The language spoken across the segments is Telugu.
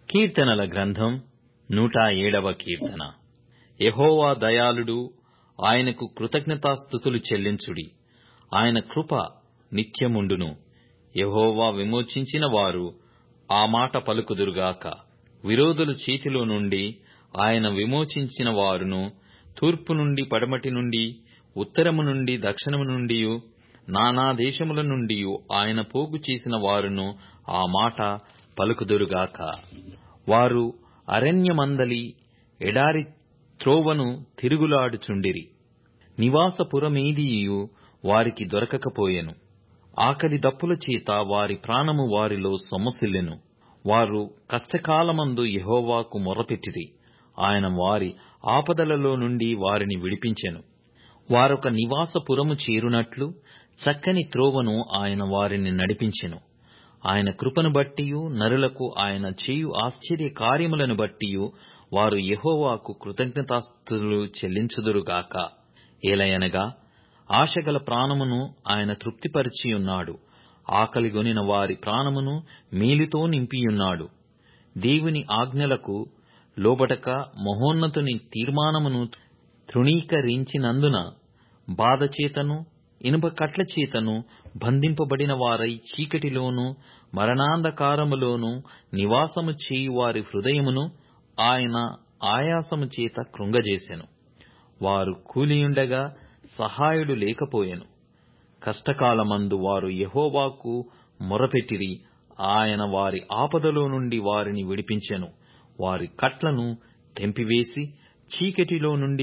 కీర్తనల గ్రంథం నూట ఏడవ కీర్తన యెహోవా దయాళుడు ఆయనకు కృతజ్ఞతాస్థుతులు చెల్లించుడి ఆయన కృప నిత్యముండును యెహోవా విమోచించిన వారు ఆ మాట పలుకుదురుగాక విరోధుల చేతిలో నుండి ఆయన విమోచించిన వారును తూర్పు నుండి పడమటి నుండి ఉత్తరము నుండి దక్షిణము నుండియు నానా దేశముల నుండియు ఆయన పోగు చేసిన వారును ఆ మాట పలుకుదురుగాక వారు అరణ్యమందలి ఎడారి త్రోవను తిరుగులాడుచుండిరి నివాసపురమేదియు వారికి దొరకకపోయెను ఆకలి దప్పుల చేత వారి ప్రాణము వారిలో సొమ్మసిల్లెను వారు కష్టకాలమందు యెహోవాకు మొర్రపెట్టిరి ఆయన వారి ఆపదలలో నుండి వారిని విడిపించెను వారొక నివాసపురము చేరునట్లు చక్కని త్రోవను ఆయన వారిని నడిపించెను ఆయన కృపను బట్టియు నరులకు ఆయన చేయు ఆశ్చర్య కార్యములను బట్టియు వారు యెహోవాకు కృతజ్ఞతాస్తుతులు చెల్లించుదురుగాక ఏలయనగా ఆశగల ప్రాణమును ఆయన తృప్తిపరిచియున్నాడు ఆకలిగొనిన వారి ప్రాణమును మేలుతో నింపియున్నాడు దేవుని ఆజ్ఞలకు లోబడక మహోన్నతుని తీర్మానమును తృణీకరించినందున బాధచేతను ఇనుప కట్ల చేతను బంధింపబడిన వారై చీకటిలోను మరణాంధకారములోను నివాసము చేయు వారి హృదయమును ఆయన ఆయాసము చేత కృంగజేసెను వారు కూలియుండగా సహాయుడు లేకపోయెను కష్టకాలమందు వారు యెహోవాకు మొరపెట్టిరి ఆయన వారి ఆపదలో నుండి వారిని విడిపించెను వారి కట్లను తెంపివేసి చీకటిలో నుండి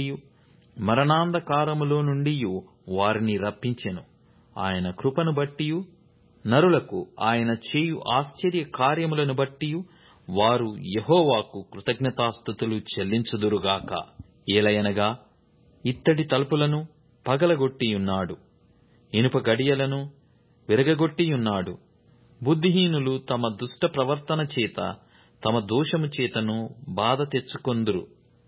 మరణాంధకారములో నుండి వారిని రప్పించెను ఆయన కృపను బట్టియు నరులకు ఆయన చేయు ఆశ్చర్య కార్యములను బట్టియు వారు యెహోవాకు కృతజ్ఞతాస్థుతులు చెల్లించుదురుగాక ఏలయనగా ఇత్తడి తలుపులను పగలగొట్టియున్నాడు ఇనుప గడియలను విరగగొట్టియున్నాడు బుద్ధిహీనులు తమ దుష్ట ప్రవర్తన చేత తమ దోషము చేతను బాధ తెచ్చుకొందురు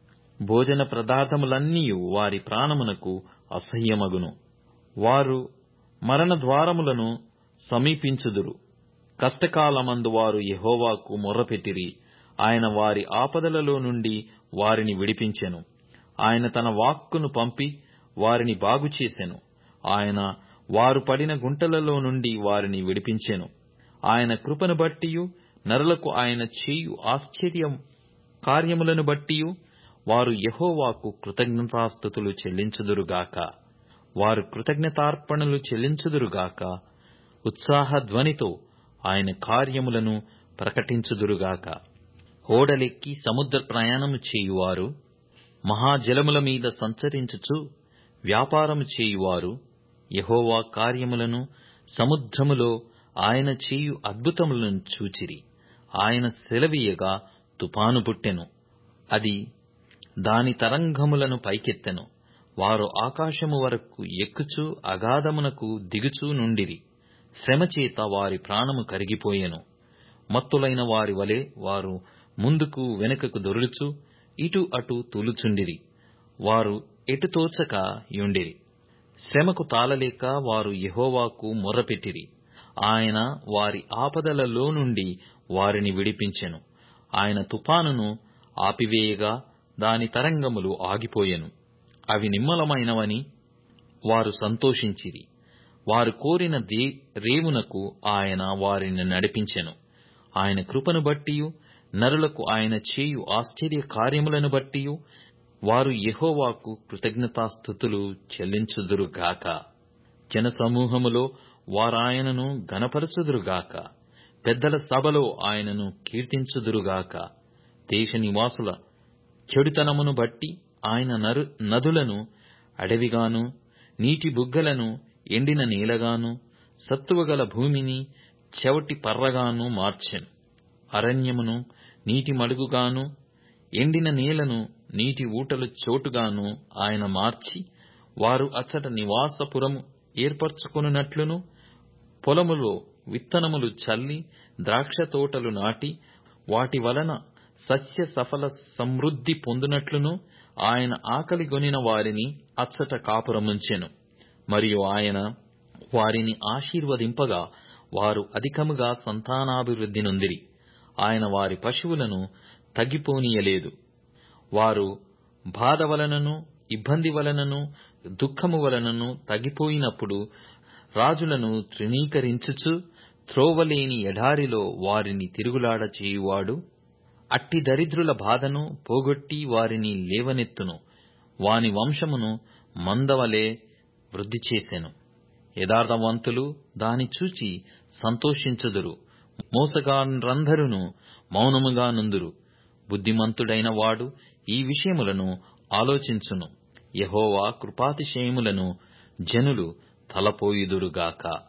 భోజన పదార్థములన్నీయు వారి ప్రాణమునకు అసహ్యమగును వారు మరణ ద్వారములను సమీపించుదురు కష్టకాలమందు వారు యెహోవాకు మొర్రపెట్టిరి ఆయన వారి ఆపదలలో నుండి వారిని విడిపించెను ఆయన తన వాక్కును పంపి వారిని బాగుచేసెను ఆయన వారు పడిన గుంటలలో నుండి వారిని విడిపించెను ఆయన కృపను బట్టియు నరులకు ఆయన చేయు ఆశ్చర్యం కార్యములను బట్టియు వారు యెహోవాకు కృతజ్ఞతాస్థుతులు చెల్లించుదురుగాక వారు కృతజ్ఞతార్పణలు చెల్లించుదురుగాక ఉత్సాహ ధ్వనితో ఆయన కార్యములను ప్రకటించుదురుగాక ఓడలెక్కి సముద్ర ప్రయాణము చేయువారు మహాజలముల మీద సంచరించుచు వ్యాపారము చేయువారు యెహోవా కార్యములను సముద్రములో ఆయన చేయు అద్భుతములను చూచిరి ఆయన సెలవీయగా తుపాను పుట్టెను అది దాని తరంగములను పైకెత్తెను వారు ఆకాశము వరకు ఎక్కుచూ అగాధమునకు దిగుచూ నుండిరి శ్రమచేత వారి ప్రాణము కరిగిపోయెను మత్తులైన వారి వలె వారు ముందుకు వెనుకకు దొరులుచు ఇటు అటు తూలుచుండిరి వారు ఎటు తోచక యుండిరి శ్రమకు తాళలేక వారు యెహోవాకు మొర్రపెట్టిరి ఆయన వారి ఆపదలలో నుండి వారిని విడిపించెను ఆయన తుపానును ఆపివేయగా దాని తరంగములు ఆగిపోయెను అవి నిమ్మలమైనవని వారు సంతోషించిరి వారు కోరిన దే రేవునకు ఆయన వారిని నడిపించెను ఆయన కృపను బట్టియు నరులకు ఆయన చేయు ఆశ్చర్య కార్యములను బట్టియు వారు యెహోవాకు కృతజ్ఞతాస్థుతులు చెల్లించుదురుగాక జనసమూహములో వారాయనను గనపరచుదురుగాక పెద్దల సభలో ఆయనను కీర్తించుదురుగాక దేశ నివాసుల చెడుతనమును బట్టి ఆయన నరు నదులను అడవిగాను నీటి బుగ్గలను ఎండిన నేలగాను సత్తువగల భూమిని చెవటి పర్రగాను మార్చెను అరణ్యమును నీటి మడుగుగాను ఎండిన నేలను నీటి ఊటలు చోటుగాను ఆయన మార్చి వారు అచ్చట నివాసపురము ఏర్పరచుకొనున్నట్లును పొలములో విత్తనములు చల్లి ద్రాక్ష తోటలు నాటి వాటి వలన సస్య సఫల సమృద్ధి పొందునట్లును ఆయన ఆకలిగొనిన వారిని అచ్చట కాపురముంచెను మరియు ఆయన వారిని ఆశీర్వదింపగా వారు అధికముగా సంతానాభివృద్ధి నొందిరి ఆయన వారి పశువులను తగ్గిపోనీయలేదు వారు బాధ వలనను ఇబ్బంది వలనను దుఃఖము వలనను తగ్గిపోయినప్పుడు రాజులను తృణీకరించుచు త్రోవలేని ఎడారిలో వారిని తిరుగులాడ చేయువాడు అట్టి దరిద్రుల బాధను పోగొట్టి వారిని లేవనెత్తును వాని వంశమును మందవలే వృద్ధి చేసెను యథార్థవంతులు దాని చూచి సంతోషించుదురు మోసగారందరును మౌనముగా నుందురు బుద్ధిమంతుడైన వాడు ఈ విషయములను ఆలోచించును యెహోవా కృపాతిశయములను జనులు తలపోయుదురుగాక